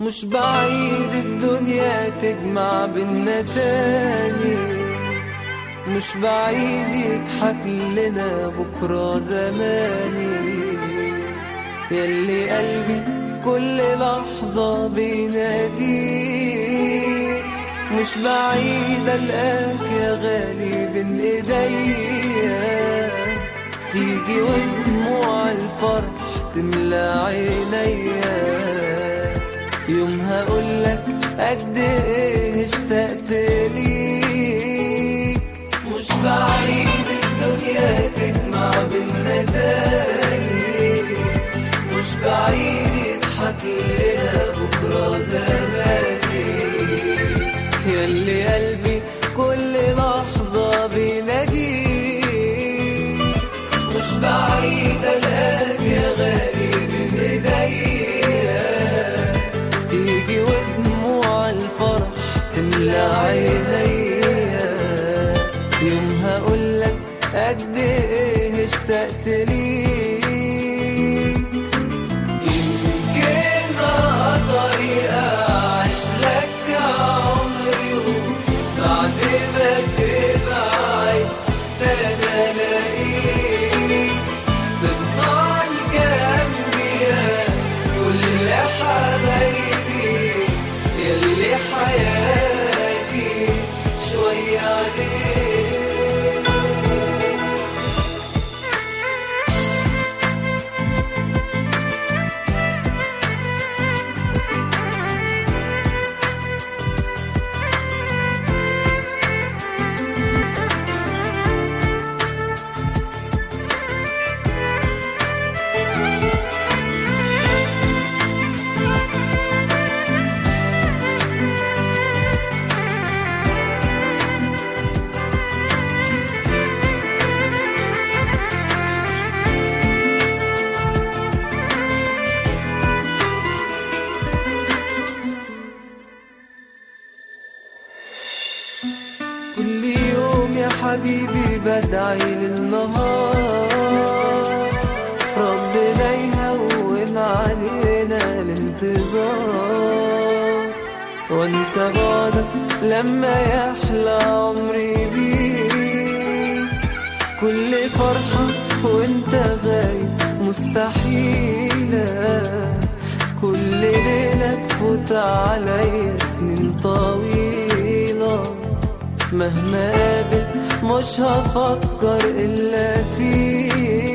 مش بعيد الدنيا تجمع بينا تاني مش بعيد يضحك لنا بكرة زماني يلي قلبي كل لحظة بيناديك مش بعيد ألقاك يا غالي بين إيديا تيجي ودموع الفرح تملى عينيا يوم هقولك قد ايه اشتقت ليك مش بعيد الدنيا تجمع بينا تاني مش بعيد يضحك لنا بكرة زماني ياللي قلبي كل لحظة بيناديك مش بعيد الآن يا غالي من ايديا تيجي ودموع الفرح تملى عينيا يوم هقولك قد ايه اشتقت ليك يمكن اقدر اعيش لك عمري بعد ما تبعد تاني الاقيك تفضل جنبي يا كل حبايبي يلي حياتي شوية عليك كل يوم يا حبيبي بدعي للنهار ربنا يهون علينا الانتظار وانسى بعدك لما يحلى عمري بيك كل فرحة وانت غايب مستحيلة كل ليلة تفوت علي سنين طويلة مهما قابل مش هفكر إلا فيك